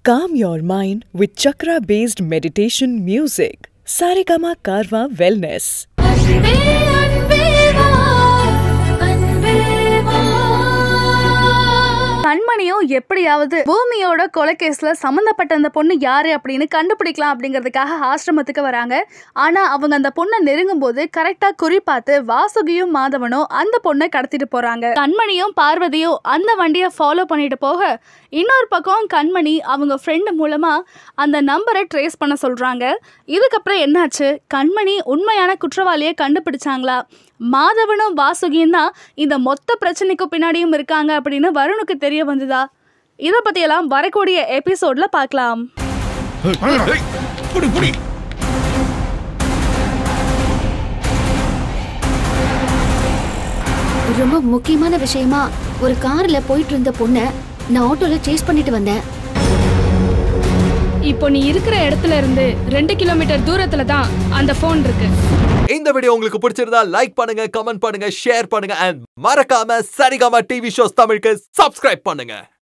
Calm your mind with chakra based meditation music. Saregama Karwa Wellness. அன்பே அன்பே வா அன்பே வா கண்மணியும் எப்படியாவது பூமியோட கொலைகேஸ்ல சம்மந்தப்பட்ட அந்த பொண்ணு யாரு அப்படின்னு கண்டுபிடிக்கலாம் அப்படிங்கிறதுக்காக ஆசிரமத்துக்கு வராங்க ஆனா அவங்க அந்த பொண்ணை நெருங்கும் போது கரெக்டா குறி பார்த்து வாசுகியும் மாதவனும் அந்த பொண்ணை கடத்திட்டு போறாங்க கண்மணியும் பார்வதியும் அந்த வண்டியை ஃபாலோ பண்ணிட்டு போக இன்னொரு பக்கம் கண்மணி அவங்க ஃப்ரெண்டு மூலமா அந்த நம்பரை ட்ரேஸ் பண்ண சொல்றாங்க இதுக்கப்புறம் என்னாச்சு கண்மணி உண்மையான குற்றவாளியை கண்டுபிடிச்சாங்களா மாதவனும் வாசுகியும் தான் இந்த மொத்த பிரச்சனைக்கு பின்னாடியும் இருக்காங்க அப்படின்னு வருணுக்கு தெரிய வந்ததா இதை பற்றியெல்லாம் வரக்கூடிய எபிசோட்ல பார்க்கலாம் ஏய், புடி புடி ரொம்ப முக்கியமான விஷயமா ஒரு கார்ல போயிட்டு இருந்த பொண்ண நான் ஆட்டோல சேஸ் பண்ணிட்டு வந்தேன் இப்போ நீ இருக்கிற இடத்துல இருந்து ரெண்டு கிலோமீட்டர் தூரத்துல தான் அந்த ஃபோன் இருக்கு இந்த வீடியோ உங்களுக்கு பிடிச்சிருந்தா லைக் பண்ணுங்க கமெண்ட் பண்ணுங்க ஷேர் பண்ணுங்க அண்ட் மறக்காம சரிகமா டிவி ஷோஸ் தமிழுக்கு சப்ஸ்கிரைப் பண்ணுங்க